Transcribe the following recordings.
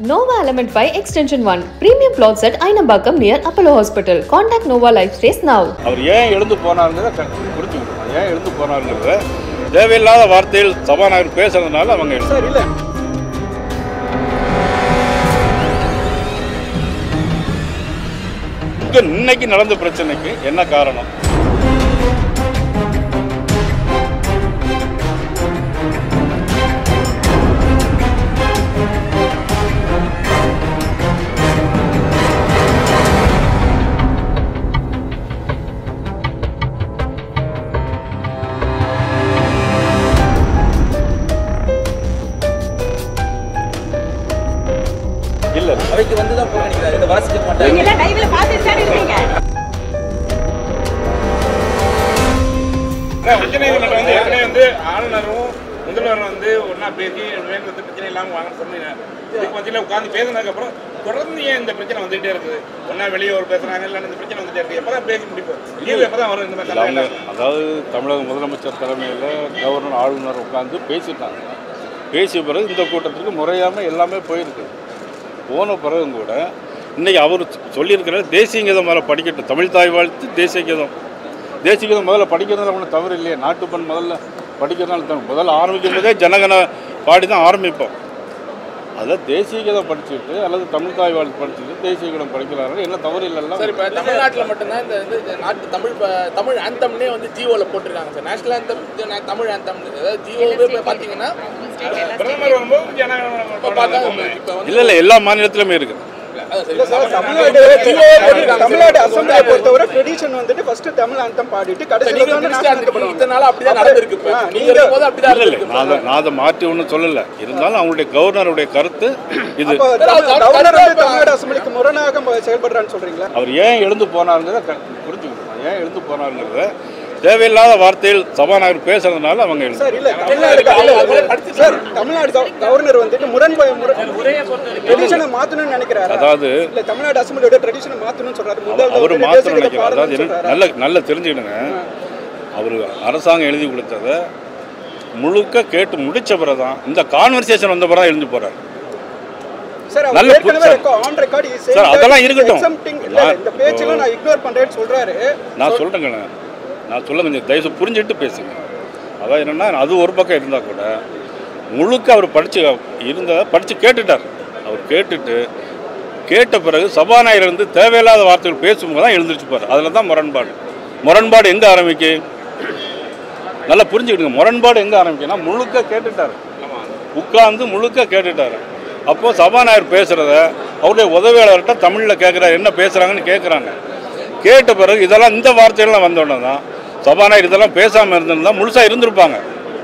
Nova Element 5 Extension 1 Premium plots at Ainambakam near Apollo Hospital. Contact Nova Life Space now. அவர் ஏன் எழுந்து போனாருங்கிறத க- புரிஞ்சுக்கணும் ஏன் எழுந்து போனாருங்கிறத தேவையில்லாத வார்த்தையில் சபாநாயகர் பேசுறதுனால அவங்க எழுந்து சார் இல்ல இங்க இன்னைக்கு நடந்த பிரச்சனைக்கு என்ன காரணம் இல்ல அவைக்கு வந்து தான் புறக்கணிக்கிறார் இதை வாசிக்க மாட்டார் நீங்க எல்லாம் லைவ்ல பாத்துட்டு தானே இருக்கீங்க உச்சநீதிமன்றம் வந்து ஏற்கனவே வந்து ஆளுநரும் முதல்வரும் வந்து ஒன்றா பேசி வேண்டது பிரச்சனை இல்லாமல் வாங்க சொன்னீங்க இதுக்கு மத்தியில் உட்காந்து பேசினதுக்கப்புறம் தொடர்ந்து ஏன் இந்த பிரச்சனை வந்துகிட்டே இருக்குது ஒன்றா வெளியே ஒரு பேசுகிறாங்க இல்லை இந்த பிரச்சனை வந்துட்டே இருக்குது எப்போ தான் பேசி முடிப்போம் லீவு எப்போ தான் வரும் இந்த மாதிரி இல்ல, அவங்க சண்டை அதாவது தமிழக முதலமைச்சர் தலைமையில் கவர்னர் ஆளுநர் உட்கார்ந்து பேசிட்டாங்க பேசிய பிறகு இந்த கூட்டத்துக்கு முறையாமல் எல்லாமே போயிருக்கு போன பிறகும் கூட இன்னைக்கு அவர் சொல்லியிருக்கிற தேசிய கீதம் முதல்ல படிக்கட்டும் தமிழ் தாய் வாழ்த்து தேசிய கீதம் தேசிய கீதம் முதல்ல படிக்கிறதுல ஒன்றும் தவறு இல்லையே நாட்டுப்பண் முதல்ல படிக்கிறதுனால தவறு முதல்ல ஆரம்பிக்கும் போதே ஜனகன பாடி தான் ஆரம்பிப்போம் அதில் தேசிய கீதம் படிச்சுட்டு அல்லது தமிழ் தாய் வாழ்த்து படிச்சுட்டு தேசிய கீதம் படிக்கிறார்கள் என்ன தவறு இல்லைல்ல சார் இப்போ தமிழ்நாட்டில் மட்டும்தான் இந்த வந்து இந்த நாட்டு தமிழ் ப- தமிழ் ஆந்தம்னே வந்து ஜியோவில் போட்டிருக்காங்க sir national anthem Tamil anthem அதாவது ஜியோவே இப்போ பார்த்தீங்கன்னா பிரதமர் வரும்போது இப்போ பார்த்தா ஜனநாயகம் இப்போ வந்து இல்லை இல்லை எல்லா மாநிலத்திலுமே இருக்குது அதான் சார் இல்ல சார் இப்போ தமிழ்நாடு ஜியோவே போட்டிருக்காங்க தமிழ்நாடு சார். அசம்பிளியை பொறுத்தவரை ட்ரெடிஷன் வந்துட்டு ஃபர்ஸ்ட் தமிழ் அந்தம் பாடிட்டு சார், கடைசியில் நீங்க வந்து வந்து national anthem பாடுவாங்க. இத்தனை நாள் அப்படிதான் நடந்திருக்கு இப்போ ஆ, நீங்க நீங்க- இருக்கும்போது அப்படிதான் இல்லை இல்லை இருந்திருக்கு நான் அதை- நான் அதை மாற்றி ஒன்றும் சொல்லலை இருந்தாலும் அவங்களுடைய கவர்னருடைய கருத்து இது அப்போ சார், தமிழ் அவர் கவர்னர் வந்து கண்டிப்பா- தமிழ்நாடு அசம்பிளிக்கு முரணாக ம- செயல்படுறான்னு சொல்றீங்களா அவர் ஏன் எழுந்து போனாருங்கிறத க- புரிஞ்சுக்கணும் ஏன் எழுந்து போனாருங்கிறத தேவையில்லாத வார்த்தையில் சபாநாயகர் பேசுறதுனால அவங்க எழுந்து சார் இல்ல தமிழ்நாடு இல்ல, சார் தமிழ்நாடு கவ- கவர்னர் வந்துட்டு முரண் ட்ரெடிஷனை மாத்தணும்னு நினைக்கிறாரா அதாவது இல்ல தமிழ்நாடு அசம்பிளியோட ட்ரெடிஷனை மாத்தணும்னு சொல்றாரு முதல் அவர் வந்து மாற்ற தேசிய கீதம் நினைக்கிறார் அதாவது பாடணும்னு என்ன- சொல்றாரா? நல்ல நல்ல தெரிஞ்சுக்கிடுங்க அவர் அரசாங்கம் எழுதி கொடுத்ததை முழுக்க கேட்டு முடிச்ச பிறகு தான் இந்த கான்வர்சேஷன் வந்த பிறகு எழுந்து போறாரு சார் அவர் நல்ல ஏற்கனவே புத்தகம். ரெக்கா- on record he said sir, that அதெல்லாம் he's இருக்கட்டும். exempting- இல்ல, இல்ல, இந்த பேச்செல்லாம் நான் இக்னோர் பண்றேன்னு சொல்றாரு நான் சொல்கிறேங்க நான் சொல்ல கொஞ்சம் தயவு புரிஞ்சுட்டு பேசுங்க அதான் என்னென்னா அது ஒரு பக்கம் இருந்தால் கூட முழுக்க அவர் படித்து இருந்ததை படித்து கேட்டுட்டார் அவர் கேட்டுட்டு கேட்ட பிறகு சபாநாயகர் இருந்து தேவையில்லாத வார்த்தைகள் பேசும்போது தான் எழுந்திரிச்சுப்பார் அதில் தான் முரண்பாடு முரண்பாடு எங்கே ஆரம்பிக்கு நல்லா புரிஞ்சுக்கிடுங்க முரண்பாடு எங்கே ஆரம்பிக்குன்னா முழுக்க கேட்டுட்டார் உட்கார்ந்து முழுக்க கேட்டுட்டார் அப்போது சபாநாயகர் பேசுகிறத அவருடைய உதவியாளர்கிட்ட தமிழில் கேட்குறாரு என்ன பேசுகிறாங்கன்னு கேட்குறாங்க கேட்ட பிறகு இதெல்லாம் இந்த வார்த்தைகள்லாம் வந்த உடனே தான் சபாநாயகர் இதெல்லாம் பேசாமல் இருந்திருந்தா முழுசாக இருந்திருப்பாங்க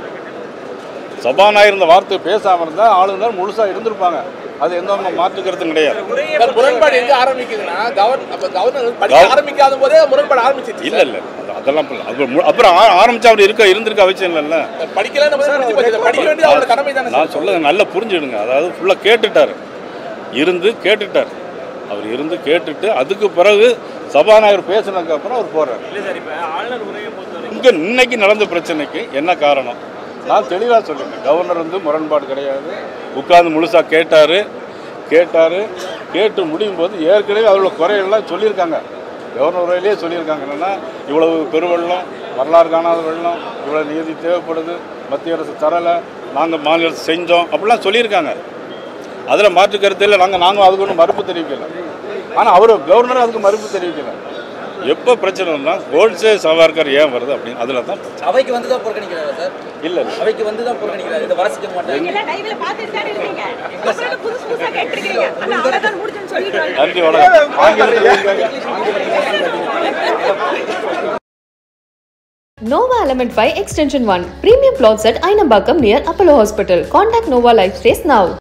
சபாநாயகர் இந்த வார்த்தை பேசாமல் இருந்தால் ஆளுநர் முழுசாக இருந்திருப்பாங்க அது எந்த ஒரு மாற்று கருத்தும் கிடையாது சார், முரண்பாடு எங்க ஆரம்பிக்குதுன்னா கவர் அப்ப கவர்னர் வந்து படிக்க கவர்- ஆரம்பிக்காத போதே முரண்பாடு ஆரம்பிச்சிச்சு இல்லை இல்லை அது- அதெல்லாம் இல்ல. அது மு- அப்புறம் ஆ- ஆரம்பிச்சு அவர் இருக்க இருந்திருக்க அவசியம் இல்லைல்ல படிக்கலன்னு போது முடிஞ்சு போச்சு. படிக்க வேண்டியது அவரோட கடமை தானே நான் சொல்லுங்க நல்லா புரிஞ்சுடுங்க அதாவது ஃபுல்லாக கேட்டுட்டார் இருந்து கேட்டுட்டார் அவர் இருந்து கேட்டுட்டு அதுக்கு பிறகு சபாநாயகர் பேசினதுக்கு அப்புறம் அவர் போறார் இங்க இன்னைக்கு நடந்த பிரச்சனைக்கு என்ன காரணம் நான் தெளிவாக சொல்லிட்டேன் கவர்னர் வந்து முரண்பாடு கிடையாது உட்கார்ந்து முழுசா கேட்டார் கேட்டார் கேட்டு முடியும் போது ஏற்கனவே அவரோட குறையெல்லாம் சொல்லியிருக்காங்க கவர்னர் உரையிலேயே சொல்லியிருக்காங்க என்னென்னா இவ்வளவு பெருவெள்ளம் வரலாறு காணாத வெள்ளம் இவ்வளோ நீதி தேவைப்படுது மத்திய அரசு தரலை நாங்கள் மாநில அரசு செஞ்சோம் அப்படிலாம் சொல்லியிருக்காங்க அதில் மாற்று கருத்து இல்லை நாங்கள் நாங்கள் அதுக்கு ஒன்றும் மறுப்பு தெரிவிக்கல ஆனால் அவர் கவர்னர் அதுக்கு மறுப்பு தெரிவிக்கல எப்போ பிரச்சனைனா கோட்ஸே சவார்கர் ஏன் வருது அப்படின்னு அதில் தான் பிரச்சனை அவைக்கு வந்து தான் புறக்கணிக்கிறாரா சார் இல்லை அவைக்கு வந்து தான் புறக்கணிக்கிறார் இதை வாசிக்க மாட்டார் நீங்க எல்லாம் லைவ்ல பாத்துட்டு தானே இருக்கீங்க அப்புறம் என்ன புதுசு புதுசா கேட்டிருக்கீங்க ஆனா அவ்வளவுதான் முடிச்சுன்னு சொல்லிட்டு வாங்க. நன்றி வணக்கம் ஆங்கிலத்தில் Nova Element 5 Extension 1 Premium plots at Ainambakam near Apollo Hospital. Contact Nova Life Space now.